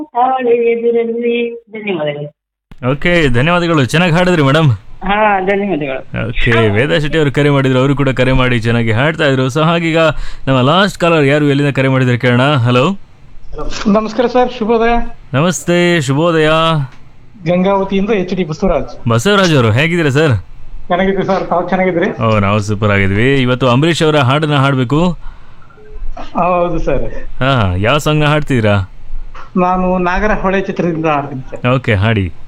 ತಾಳೆ ಎದುರಲ್ಲಿ ಧನ್ಯವಾದಗಳು ಓಕೆ ಧನ್ಯವಾದಗಳು ಚೆನ್ನಾಗಿ ಹಾಡಿದ್ರಿ ಮೇಡಮ್ ಹಾ ಧನ್ಯವಾದಗಳು ಓಕೆ ವೇದಾ ಶೆಟ್ಟಿ ಅವರು ಕರೆ ಮಾಡಿದ್ರು ಅವರು ಕೂಡ ಕರೆ ಮಾಡಿ ಚೆನ್ನಾಗಿ ಹಾಡ್ತಾ ಇದ್ರು ಸೊ ಹಾಗೀಗ ನಮ್ಮ ಲಾಸ್ಟ್ ಕಾಲರ್ ಯಾರು ಎಲ್ಲಿಂದ ಕರೆ ಮಾಡಿದ್ರು ಕೇಳೋಣ ಹಲೋ ನಮಸ್ಕಾರ ಸರ್ ಶುಭೋದಯ ನಮಸ್ತೆ ಶುಭೋದಯ ಗಂಗಾವತಿಯಿಂದ ಎಚ್ ಡಿ ಬಸವರಾಜ್ ಬಸವರಾಜ್ ಅವರು ಹೇಗಿದ್ದೀರಾ ಸರ್ ಚೆನ್ನಾಗಿದ್ರಿ ಸರ್ ತಾವು ಚೆನ್ನಾಗಿದ್ರಿ ಓ ನಾವು ಸೂಪರ್ ಆಗಿದ್ವಿ ಇವತ್ತು ಅಂಬರೀಷ್ ಅವರ ಹಾಡನ್ನ ಹಾಡಬೇಕು ಹೌದು ಸರ್ ಹಾ ಯಾವ ಸಾಂಗ್ನ ಹಾಡ್ತಿದ್ದೀರಾ ನಾನು ನಾಗರ ಹೊಳೆ ಚಿತ್ರದಿಂದ ಆಡ್ತೀನಿ ಸರ್ ಓಕೆ ಹಾಡಿ